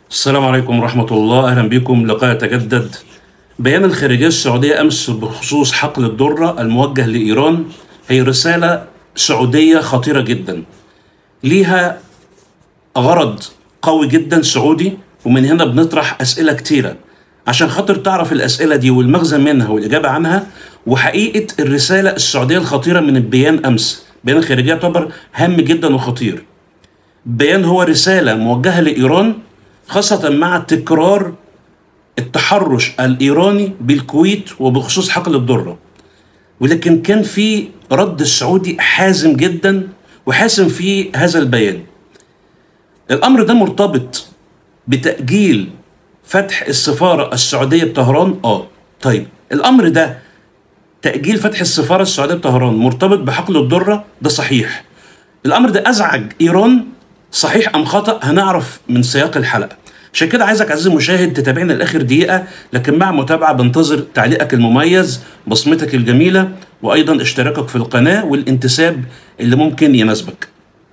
السلام عليكم ورحمة الله أهلا بكم لقاء يتجدد بيان الخارجية السعودية أمس بخصوص حقل الدرة الموجه لإيران هي رسالة سعودية خطيرة جدا ليها غرض قوي جدا سعودي ومن هنا بنطرح أسئلة كتيرة عشان خاطر تعرف الأسئلة دي والمغزى منها والإجابة عنها وحقيقة الرسالة السعودية الخطيرة من البيان أمس بيان الخارجية يعتبر هام جدا وخطير بيان هو رسالة موجهة لإيران خاصة مع تكرار التحرش الإيراني بالكويت وبخصوص حقل الدرة ولكن كان في رد السعودي حازم جدا وحاسم في هذا البيان الأمر ده مرتبط بتأجيل فتح السفارة السعودية بطهران اه طيب الأمر ده تأجيل فتح السفارة السعودية بطهران مرتبط بحقل الدرة ده صحيح الأمر ده أزعج إيران صحيح أم خطأ هنعرف من سياق الحلقة عشان كده عايزك عزيزي المشاهد تتابعنا لاخر دقيقه لكن مع متابعه بنتظر تعليقك المميز بصمتك الجميله وايضا اشتراكك في القناه والانتساب اللي ممكن يناسبك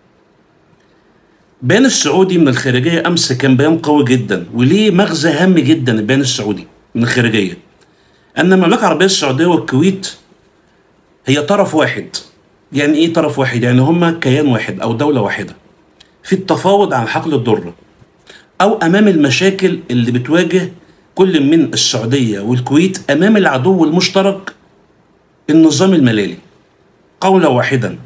بيان السعودي من الخارجيه امس كان بيان قوي جدا وليه مغزى هام جدا البيان السعودي من الخارجيه ان المملكه العربيه السعوديه والكويت هي طرف واحد يعني ايه طرف واحد يعني هما كيان واحد او دوله واحده في التفاوض عن حقل الدره او امام المشاكل اللي بتواجه كل من السعوديه والكويت امام العدو المشترك النظام الملالي قولا واحدا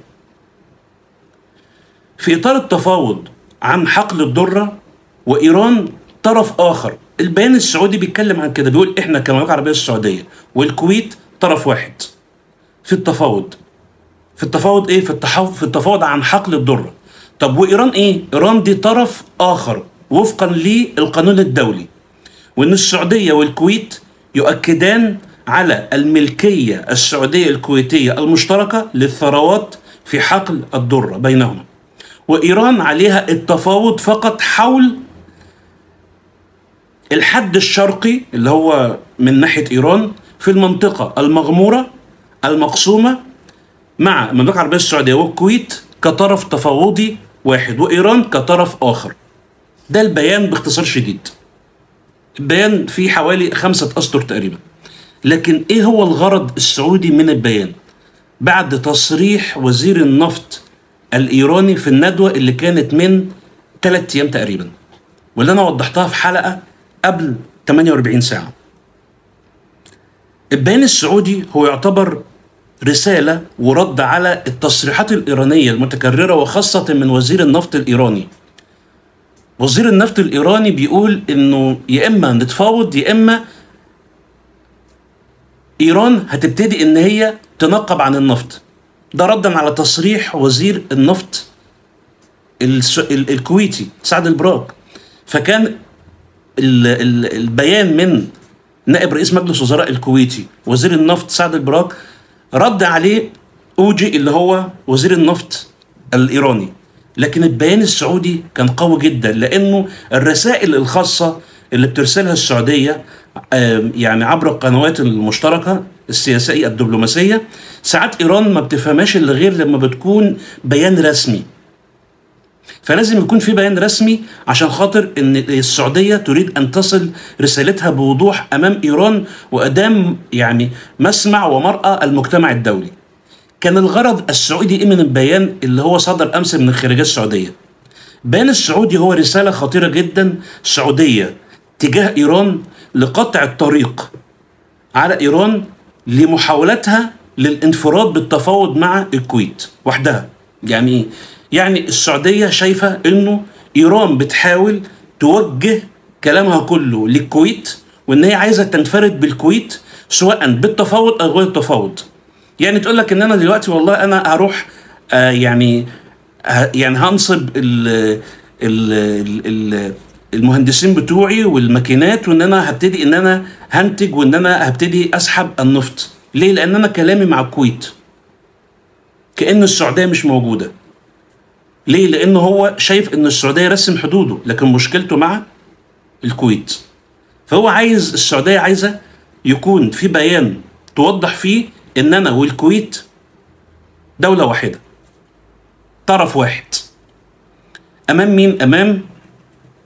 في اطار التفاوض عن حقل الدره وايران طرف اخر البيان السعودي بيتكلم عن كده بيقول احنا كمملكه العربيه السعوديه والكويت طرف واحد في التفاوض في التفاوض ايه في التحاف في التفاوض عن حقل الدره طب وايران ايه ايران دي طرف اخر وفقا للقانون الدولي وان السعوديه والكويت يؤكدان على الملكيه السعوديه الكويتيه المشتركه للثروات في حقل الدره بينهما وايران عليها التفاوض فقط حول الحد الشرقي اللي هو من ناحيه ايران في المنطقه المغموره المقسومه مع المملكه العربيه السعوديه والكويت كطرف تفاوضي واحد وايران كطرف اخر ده البيان باختصار شديد البيان فيه حوالي خمسة أسطر تقريبا لكن إيه هو الغرض السعودي من البيان بعد تصريح وزير النفط الإيراني في الندوة اللي كانت من ثلاثة أيام تقريبا واللي أنا وضحتها في حلقة قبل 48 ساعة البيان السعودي هو يعتبر رسالة ورد على التصريحات الإيرانية المتكررة وخاصة من وزير النفط الإيراني وزير النفط الايراني بيقول انه يا اما نتفاوض يا اما ايران هتبتدي ان هي تنقب عن النفط ده ردا على تصريح وزير النفط الس... ال... الكويتي سعد البراك فكان ال... ال... البيان من نائب رئيس مجلس وزراء الكويتي وزير النفط سعد البراك رد عليه اوجي اللي هو وزير النفط الايراني لكن البيان السعودي كان قوي جدا لانه الرسائل الخاصه اللي بترسلها السعوديه يعني عبر القنوات المشتركه السياسيه الدبلوماسيه ساعات ايران ما بتفهمهاش الا غير لما بتكون بيان رسمي فلازم يكون في بيان رسمي عشان خاطر ان السعوديه تريد ان تصل رسالتها بوضوح امام ايران وادام يعني مسمع ومرأى المجتمع الدولي كان الغرض السعودي ايه من البيان اللي هو صدر امس من الخارجيه السعوديه بيان السعودي هو رساله خطيره جدا سعوديه تجاه ايران لقطع الطريق على ايران لمحاولتها للانفراد بالتفاوض مع الكويت وحدها يعني ايه يعني السعوديه شايفه انه ايران بتحاول توجه كلامها كله للكويت وان هي عايزه تنفرد بالكويت سواء بالتفاوض او غير التفاوض يعني تقول لك ان انا دلوقتي والله انا هروح آه يعني يعني هنصب ال ال ال المهندسين بتوعي والماكينات وان انا هبتدي ان انا هنتج وان انا هبتدي اسحب النفط ليه لان انا كلامي مع الكويت كان السعوديه مش موجوده ليه لان هو شايف ان السعوديه رسم حدوده لكن مشكلته مع الكويت فهو عايز السعوديه عايزه يكون في بيان توضح فيه ان انا والكويت دوله واحده طرف واحد امام مين امام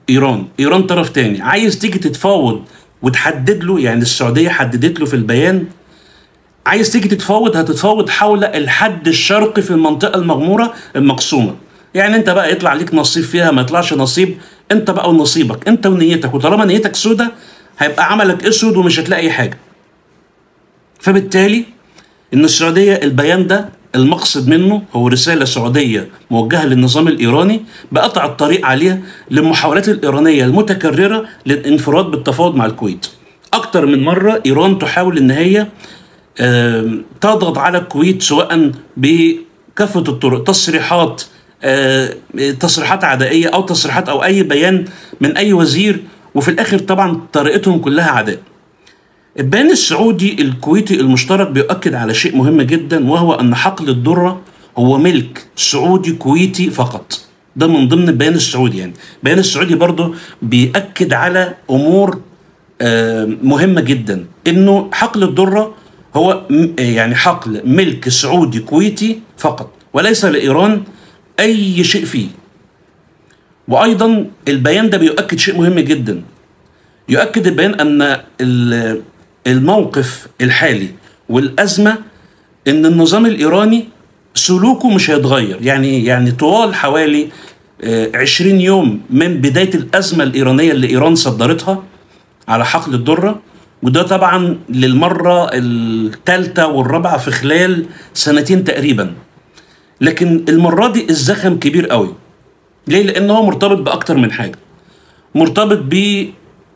ايران ايران طرف تاني عايز تيجي تتفاوض وتحدد له يعني السعوديه حددت له في البيان عايز تيجي تتفاوض هتتفاوض حول الحد الشرقي في المنطقه المغموره المقسومه يعني انت بقى يطلع ليك نصيب فيها ما يطلعش نصيب انت بقى ونصيبك انت ونيتك وطالما نيتك سودة هيبقى عملك اسود ومش هتلاقي اي حاجه فبالتالي ان السعوديه البيان ده المقصد منه هو رسالة سعودية موجهة للنظام الإيراني بقطع الطريق عليها للمحاولات الإيرانية المتكررة للانفراد بالتفاوض مع الكويت أكتر من مرة إيران تحاول إن هي آم، تضغط على الكويت سواء بكافة الطرق تصريحات آه، تصريحات عدائية أو تصريحات أو أي بيان من أي وزير وفي الآخر طبعا طريقتهم كلها عداء البيان السعودي الكويتي المشترك بيؤكد على شيء مهم جدا وهو ان حقل الذره هو ملك سعودي كويتي فقط ده من ضمن البيان السعودي يعني البيان السعودي برضه بيأكد على امور آه، مهمه جدا انه حقل الذره هو م- يعني حقل ملك سعودي كويتي فقط وليس لايران اي شيء فيه وايضا البيان ده بيؤكد شيء مهم جدا يؤكد البيان ان ال- الموقف الحالي والازمه ان النظام الايراني سلوكه مش هيتغير يعني يعني طوال حوالي آه، 20 يوم من بدايه الازمه الايرانيه اللي ايران صدرتها على حقل الذره وده طبعا للمره الثالثه والرابعه في خلال سنتين تقريبا لكن المره دي الزخم كبير قوي ليه لان هو مرتبط باكتر من حاجه مرتبط ب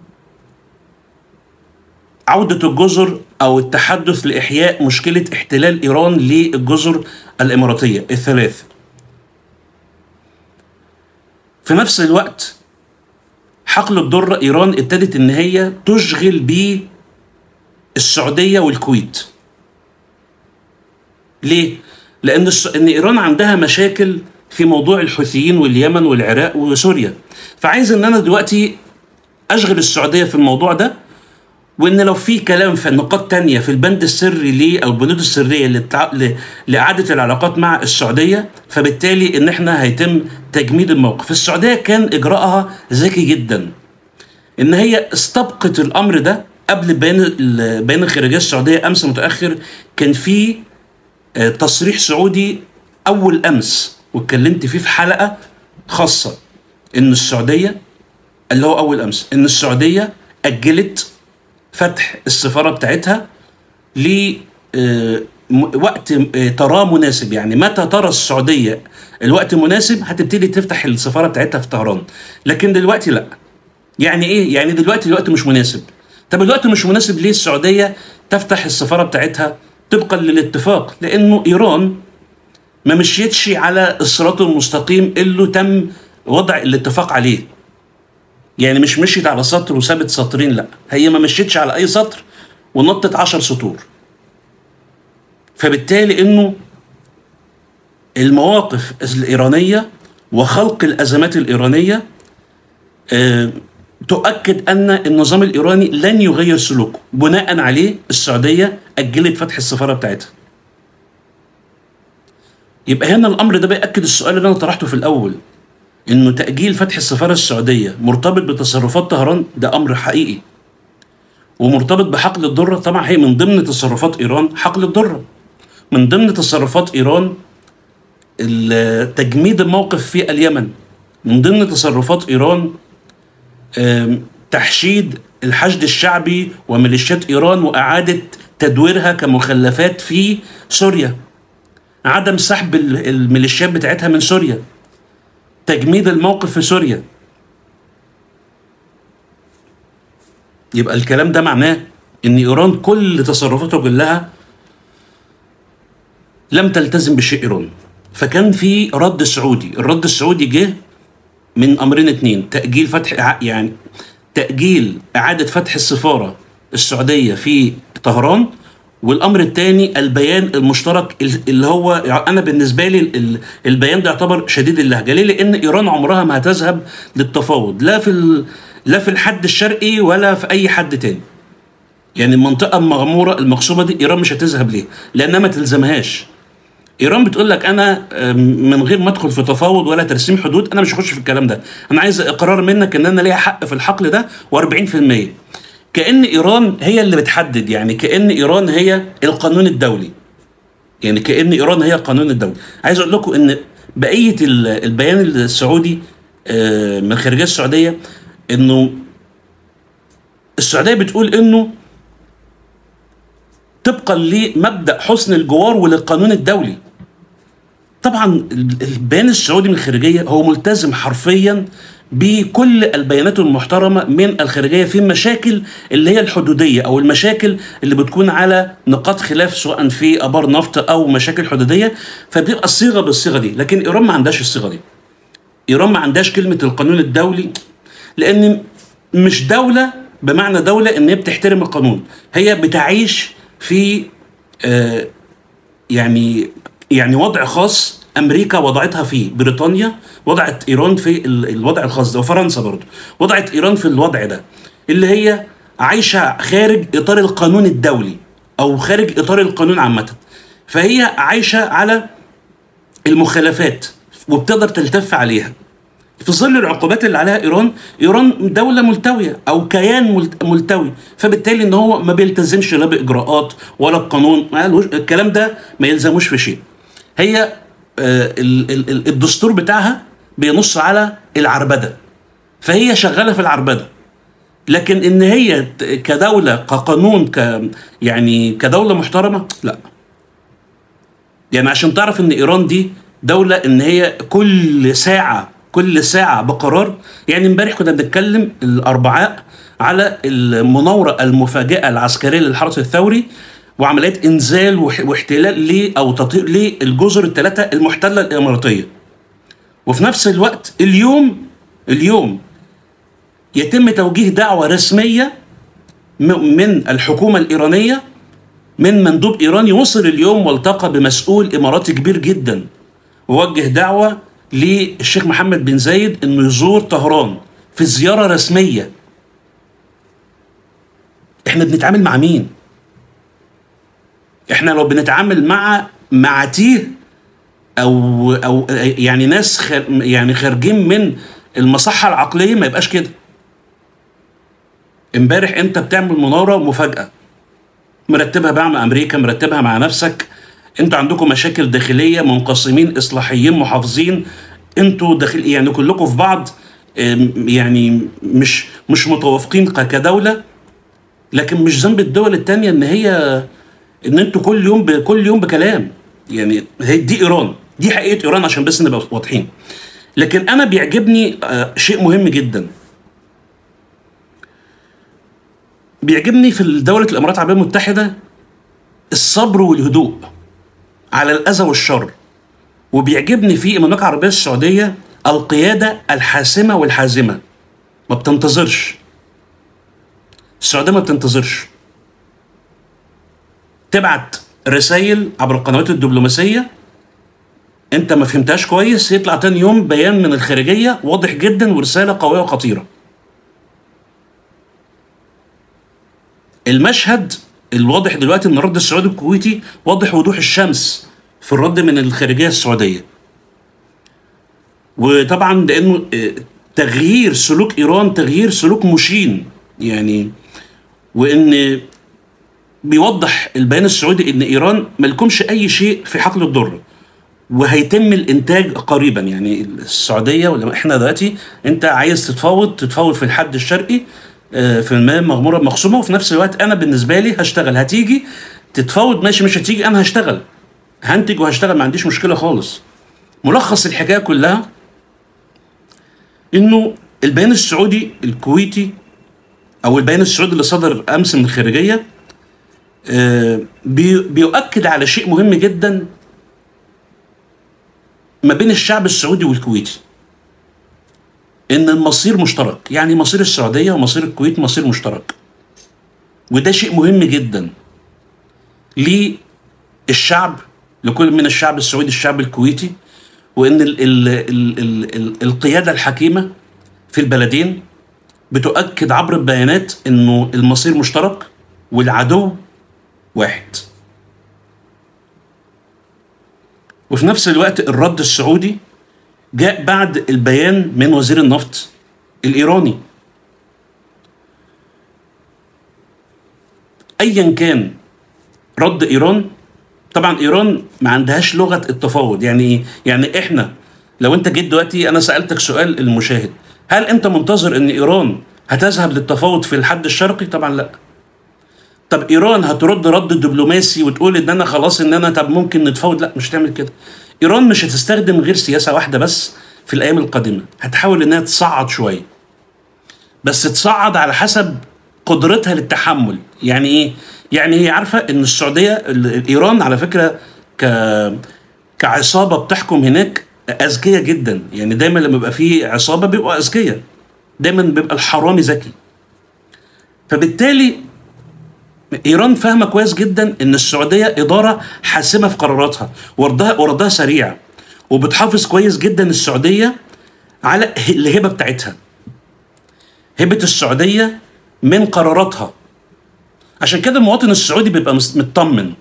عودة الجزر أو التحدث لإحياء مشكلة احتلال إيران للجزر الإماراتية الثلاث في نفس الوقت حقل الذرة إيران ابتدت إن هي تشغل بيه السعودية والكويت ليه؟ لأن الس... إن إيران عندها مشاكل في موضوع الحوثيين واليمن والعراق وسوريا فعايز إن أنا دلوقتي أشغل السعودية في الموضوع ده وان لو في كلام في نقاط تانية في البند السري ليه او البنود السريه للتع... ل... لاعاده العلاقات مع السعوديه فبالتالي ان احنا هيتم تجميد الموقف السعوديه كان اجراءها ذكي جدا ان هي استبقت الامر ده قبل بيان ال- بيان الخارجيه السعوديه امس متاخر كان في آه، تصريح سعودي اول امس واتكلمت فيه في حلقه خاصه ان السعوديه اللي هو اول امس ان السعوديه اجلت فتح السفاره بتاعتها ل آه، م- وقت آه، تراه مناسب يعني متى ترى السعوديه الوقت مناسب هتبتدي تفتح السفاره بتاعتها في طهران لكن دلوقتي لا يعني ايه يعني دلوقتي الوقت مش مناسب طب الوقت مش مناسب ليه السعوديه تفتح السفاره بتاعتها طبقا للاتفاق لانه ايران ما مشيتش على الصراط المستقيم اللي تم وضع الاتفاق عليه يعني مش مشيت على سطر وسابت سطرين لا هي ما مشيتش على اي سطر ونطت عشر سطور فبالتالي انه المواقف الايرانيه وخلق الازمات الايرانيه آه، تؤكد ان النظام الايراني لن يغير سلوكه بناء عليه السعوديه اجلت فتح السفاره بتاعتها يبقى هنا الامر ده بياكد السؤال اللي انا طرحته في الاول انه تاجيل فتح السفاره السعوديه مرتبط بتصرفات طهران ده امر حقيقي ومرتبط بحقل الذره طبعا هي من ضمن تصرفات ايران حقل الذره من ضمن تصرفات ايران ال- تجميد الموقف في اليمن من ضمن تصرفات ايران آم، تحشيد الحشد الشعبي وميليشيات ايران واعاده تدويرها كمخلفات في سوريا عدم سحب ال- الميليشيات بتاعتها من سوريا تجميد الموقف في سوريا يبقى الكلام ده معناه ان ايران كل تصرفاته كلها لم تلتزم بشيء ايران فكان في رد سعودي الرد السعودي جه من امرين اتنين تاجيل فتح ع- يعني تاجيل اعاده فتح السفاره السعوديه في طهران والامر الثاني البيان المشترك ال- اللي هو انا بالنسبه لي ال- ال- البيان ده يعتبر شديد اللهجه ليه لان ايران عمرها ما هتذهب للتفاوض لا في ال- لا في الحد الشرقي ولا في اي حد تاني يعني المنطقه المغموره المقسومه دي ايران مش هتذهب ليه لانها ما تلزمهاش ايران بتقول لك انا آم، من غير ما ادخل في تفاوض ولا ترسيم حدود انا مش هخش في الكلام ده انا عايز اقرار منك ان انا ليا حق في الحقل ده و40% كان ايران هي اللي بتحدد يعني كان ايران هي القانون الدولي يعني كان ايران هي القانون الدولي عايز اقول لكم ان بقيه ال- البيان السعودي آه، من الخارجيه السعوديه انه السعوديه بتقول انه طبقا لمبدا حسن الجوار وللقانون الدولي طبعا ال- البيان السعودي من الخارجيه هو ملتزم حرفيا بكل البيانات المحترمه من الخارجيه في المشاكل اللي هي الحدوديه او المشاكل اللي بتكون على نقاط خلاف سواء في ابار نفط او مشاكل حدوديه فبيبقى الصيغه بالصيغه دي لكن ايران ما عندهاش الصيغه دي ايران ما عندهاش كلمه القانون الدولي لان مش دوله بمعنى دوله ان هي بتحترم القانون هي بتعيش في آه يعني يعني وضع خاص امريكا وضعتها فيه بريطانيا وضعت ايران في ال- الوضع الخاص ده وفرنسا برضه وضعت ايران في الوضع ده اللي هي عايشه خارج اطار القانون الدولي او خارج اطار القانون عامه فهي عايشه على المخالفات وبتقدر تلتف عليها في ظل العقوبات اللي عليها ايران ايران دوله ملتويه او كيان ملت- ملتوي فبالتالي ان هو ما بيلتزمش لا باجراءات ولا بقانون ما قالوش- الكلام ده ما يلزموش في شيء هي آه، ال- ال- ال- الدستور بتاعها بينص على العربده فهي شغاله في العربده لكن ان هي ت- كدوله كقانون ك يعني كدوله محترمه لا يعني عشان تعرف ان ايران دي دوله ان هي كل ساعه كل ساعه بقرار يعني امبارح كنا بنتكلم الاربعاء على المناوره المفاجئه العسكريه للحرس الثوري وعمليات انزال وح- واحتلال ل او تطهير للجزر الثلاثه المحتله الاماراتيه وفي نفس الوقت اليوم اليوم يتم توجيه دعوه رسميه م- من الحكومه الايرانيه من مندوب ايراني وصل اليوم والتقى بمسؤول اماراتي كبير جدا ووجه دعوه للشيخ محمد بن زايد انه يزور طهران في زياره رسميه احنا بنتعامل مع مين احنا لو بنتعامل مع مع تيه او او يعني ناس خر يعني خارجين من المصحه العقليه ما يبقاش كده امبارح انت بتعمل مناوره مفاجاه مرتبها بقى مع امريكا مرتبها مع نفسك انتوا عندكم مشاكل داخليه منقسمين اصلاحيين محافظين انتوا داخل يعني كلكم في بعض ام، يعني مش مش متوافقين ك- كدوله لكن مش ذنب الدول التانية ان هي ان انتوا كل يوم ب- كل يوم بكلام يعني هي دي ايران دي حقيقه ايران عشان بس نبقى واضحين لكن انا بيعجبني آه، شيء مهم جدا بيعجبني في دولة الإمارات العربية المتحدة الصبر والهدوء على الأذى والشر وبيعجبني في المملكة العربية السعودية القيادة الحاسمة والحازمة ما بتنتظرش السعودية ما بتنتظرش تبعت رسائل عبر القنوات الدبلوماسية انت ما فهمتهاش كويس يطلع تاني يوم بيان من الخارجية واضح جدا ورسالة قوية وخطيرة المشهد الواضح دلوقتي ان الرد السعودي الكويتي واضح وضوح الشمس في الرد من الخارجيه السعوديه وطبعا لانه آه، تغيير سلوك ايران تغيير سلوك مشين يعني وان بيوضح البيان السعودي ان ايران ملكمش اي شيء في حقل الذره وهيتم الانتاج قريبا يعني السعوديه ولا احنا دلوقتي انت عايز تتفاوض تتفاوض في الحد الشرقي آه، في المياه المغموره المخصومه وفي نفس الوقت انا بالنسبه لي هشتغل هتيجي تتفاوض ماشي مش هتيجي انا هشتغل هنتج وهشتغل ما عنديش مشكله خالص ملخص الحكايه كلها انه البيان السعودي الكويتي او البيان السعودي اللي صدر امس من الخارجيه آه، بي- بيؤكد على شيء مهم جدا ما بين الشعب السعودي والكويتي ان المصير مشترك يعني مصير السعوديه ومصير الكويت مصير مشترك وده شيء مهم جدا للشعب لكل من الشعب السعودي الشعب الكويتي وان ال ال ال ال ال القياده الحكيمه في البلدين بتؤكد عبر البيانات انه المصير مشترك والعدو واحد وفي نفس الوقت الرد السعودي جاء بعد البيان من وزير النفط الايراني ايا كان رد ايران طبعا ايران ما عندهاش لغه التفاوض يعني ايه يعني احنا لو انت جيت دلوقتي انا سالتك سؤال المشاهد هل انت منتظر ان ايران هتذهب للتفاوض في الحد الشرقي طبعا لا طب ايران هترد رد دبلوماسي وتقول ان انا خلاص ان انا طب ممكن نتفاوض لا مش هتعمل كده ايران مش هتستخدم غير سياسه واحده بس في الايام القادمه هتحاول انها تصعد شويه بس تصعد على حسب قدرتها للتحمل يعني ايه يعني هي عارفه ان السعوديه ال- ايران على فكره ك كعصابه بتحكم هناك اذكياء جدا يعني دايما لما بيبقى في عصابه بيبقوا اذكياء دايما بيبقى الحرامي ذكي فبالتالي ايران فاهمه كويس جدا ان السعوديه اداره حاسمه في قراراتها وردها وردها سريع وبتحافظ كويس جدا السعوديه على الهبه بتاعتها هبه السعوديه من قراراتها عشان كده المواطن السعودي بيبقى مس- مطمن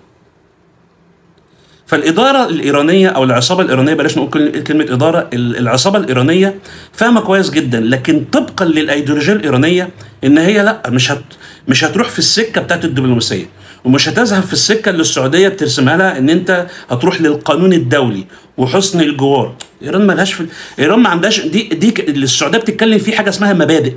فالإدارة الإيرانية أو العصابة الإيرانية بلاش نقول كل- كلمة إدارة ال- العصابة الإيرانية فاهمة كويس جدا لكن طبقا للأيديولوجية الإيرانية إن هي لا مش هت مش هتروح في السكة بتاعت الدبلوماسية ومش هتذهب في السكة اللي السعودية بترسمها لها إن أنت هتروح للقانون الدولي وحسن الجوار إيران مالهاش في إيران ما عندهاش دي دي ك- اللي السعودية بتتكلم فيه حاجة اسمها مبادئ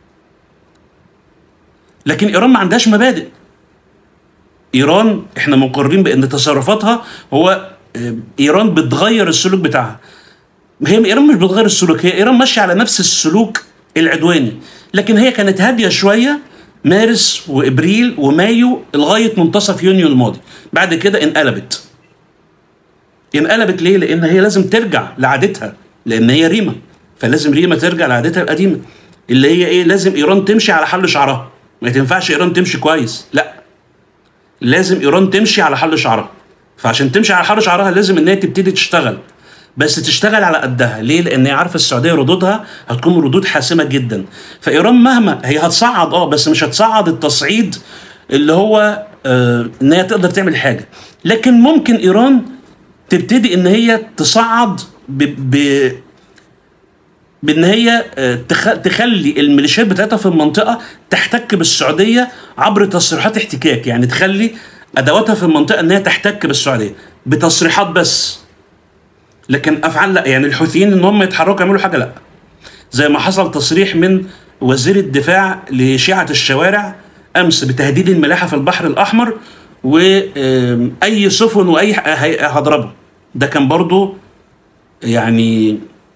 لكن إيران ما عندهاش مبادئ ايران احنا مقرين بان تصرفاتها هو آه، ايران بتغير السلوك بتاعها هي ايران مش بتغير السلوك هي ايران ماشيه على نفس السلوك العدواني لكن هي كانت هاديه شويه مارس وابريل ومايو لغايه منتصف يونيو الماضي بعد كده انقلبت انقلبت ليه لان هي لازم ترجع لعادتها لان هي ريما فلازم ريما ترجع لعادتها القديمه اللي هي ايه لازم ايران تمشي على حل شعرها ما تنفعش ايران تمشي كويس لا لازم ايران تمشي على حل شعرها فعشان تمشي على حل شعرها لازم ان هي تبتدي تشتغل بس تشتغل على قدها ليه لان هي عارفه السعوديه ردودها هتكون ردود حاسمه جدا فايران مهما هي هتصعد اه بس مش هتصعد التصعيد اللي هو آه ان هي تقدر تعمل حاجه لكن ممكن ايران تبتدي ان هي تصعد ب, ب بان هي آه، تخ- تخلي الميليشيات بتاعتها في المنطقه تحتك بالسعوديه عبر تصريحات احتكاك يعني تخلي ادواتها في المنطقه ان هي تحتك بالسعوديه بتصريحات بس لكن افعال لا يعني الحوثيين ان هم يتحركوا يعملوا حاجه لا زي ما حصل تصريح من وزير الدفاع لشيعه الشوارع امس بتهديد الملاحه في البحر الاحمر واي سفن واي ح- هي- هضربه ده كان برضو يعني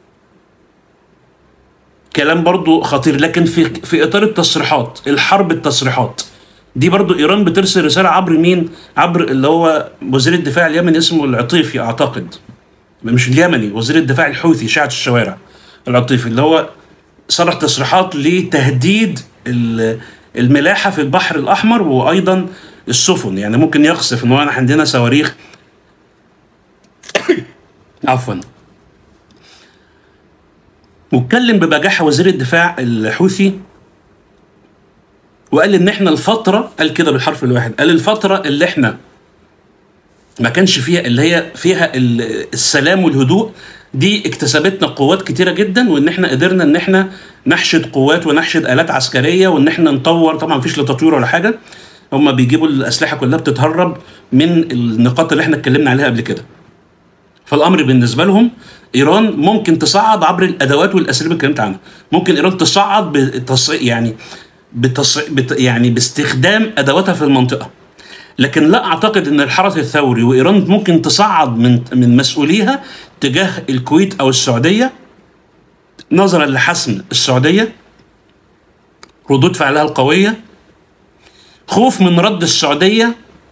كلام برضو خطير لكن في في اطار التصريحات الحرب التصريحات دي برضو ايران بترسل رساله عبر مين عبر اللي هو وزير الدفاع اليمني اسمه العطيفي اعتقد مش اليمني وزير الدفاع الحوثي شيعة الشوارع العطيفي اللي هو صرح تصريحات لتهديد ال- الملاحه في البحر الاحمر وايضا السفن يعني ممكن يقصف ان هو احنا عندنا صواريخ عفوا واتكلم ببجاحه وزير الدفاع الحوثي وقال ان احنا الفتره قال كده بالحرف الواحد قال الفتره اللي احنا ما كانش فيها اللي هي فيها ال- السلام والهدوء دي اكتسبتنا قوات كتيره جدا وان احنا قدرنا ان احنا نحشد قوات ونحشد الات عسكريه وان احنا نطور طبعا مفيش لا تطوير ولا حاجه هم بيجيبوا الاسلحه كلها بتتهرب من النقاط اللي احنا اتكلمنا عليها قبل كده فالامر بالنسبه لهم ايران ممكن تصعد عبر الادوات والاساليب اللي اتكلمت عنها ممكن ايران تصعد بتص... يعني بتص... بت... يعني باستخدام ادواتها في المنطقه لكن لا اعتقد ان الحرس الثوري وايران ممكن تصعد من من مسؤوليها تجاه الكويت او السعوديه نظرا لحسم السعوديه ردود فعلها القويه خوف من رد السعوديه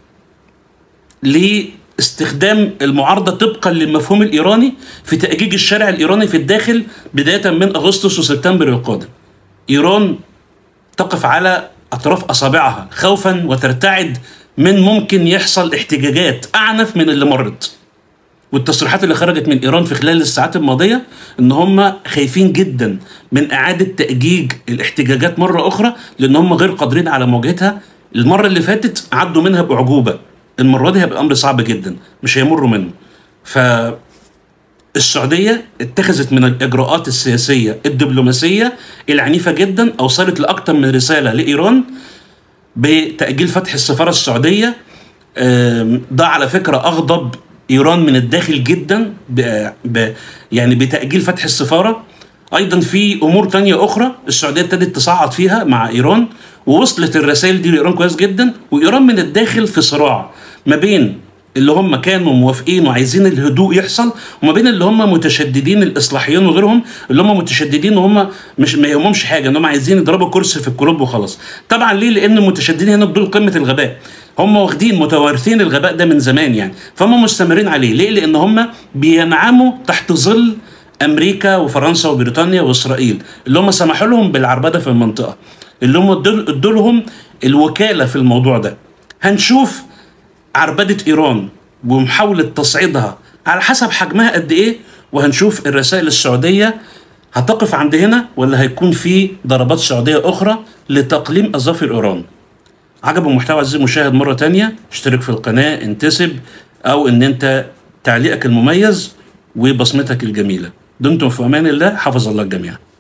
لاستخدام المعارضه طبقا للمفهوم الايراني في تاجيج الشارع الايراني في الداخل بدايه من اغسطس وسبتمبر القادم. ايران تقف على اطراف اصابعها خوفا وترتعد من ممكن يحصل احتجاجات اعنف من اللي مرت. والتصريحات اللي خرجت من ايران في خلال الساعات الماضيه ان هم خايفين جدا من اعاده تاجيج الاحتجاجات مره اخرى لان هم غير قادرين على مواجهتها المره اللي فاتت عدوا منها باعجوبه المره دي هيبقى امر صعب جدا مش هيمروا منه ف السعودية اتخذت من الإجراءات السياسية الدبلوماسية العنيفة جدا أوصلت لأكثر من رسالة لإيران بتأجيل فتح السفارة السعودية آم، ده على فكرة أغضب إيران من الداخل جدا ب... ب... يعني بتأجيل فتح السفارة أيضا في أمور تانية أخرى السعودية ابتدت تصعد فيها مع إيران ووصلت الرسائل دي لإيران كويس جدا وإيران من الداخل في صراع ما بين اللي هم كانوا موافقين وعايزين الهدوء يحصل وما بين اللي هم متشددين الاصلاحيين وغيرهم اللي هم متشددين وهم مش ما يهمهمش حاجه ان هم عايزين يضربوا كرسي في الكلوب وخلاص طبعا ليه لان المتشددين هنا دول قمه الغباء هم واخدين متوارثين الغباء ده من زمان يعني فهم مستمرين عليه ليه لان هم بينعموا تحت ظل امريكا وفرنسا وبريطانيا واسرائيل اللي هم سمحوا لهم بالعربده في المنطقه اللي هم ادوا ادوا لهم الوكاله في الموضوع ده هنشوف عربدة إيران ومحاولة تصعيدها على حسب حجمها قد إيه وهنشوف الرسائل السعودية هتقف عند هنا ولا هيكون في ضربات سعودية أخرى لتقليم أظافر إيران عجب المحتوى عزيزي المشاهد مرة تانية اشترك في القناة انتسب أو إن أنت تعليقك المميز وبصمتك الجميلة دمتم في أمان الله حفظ الله الجميع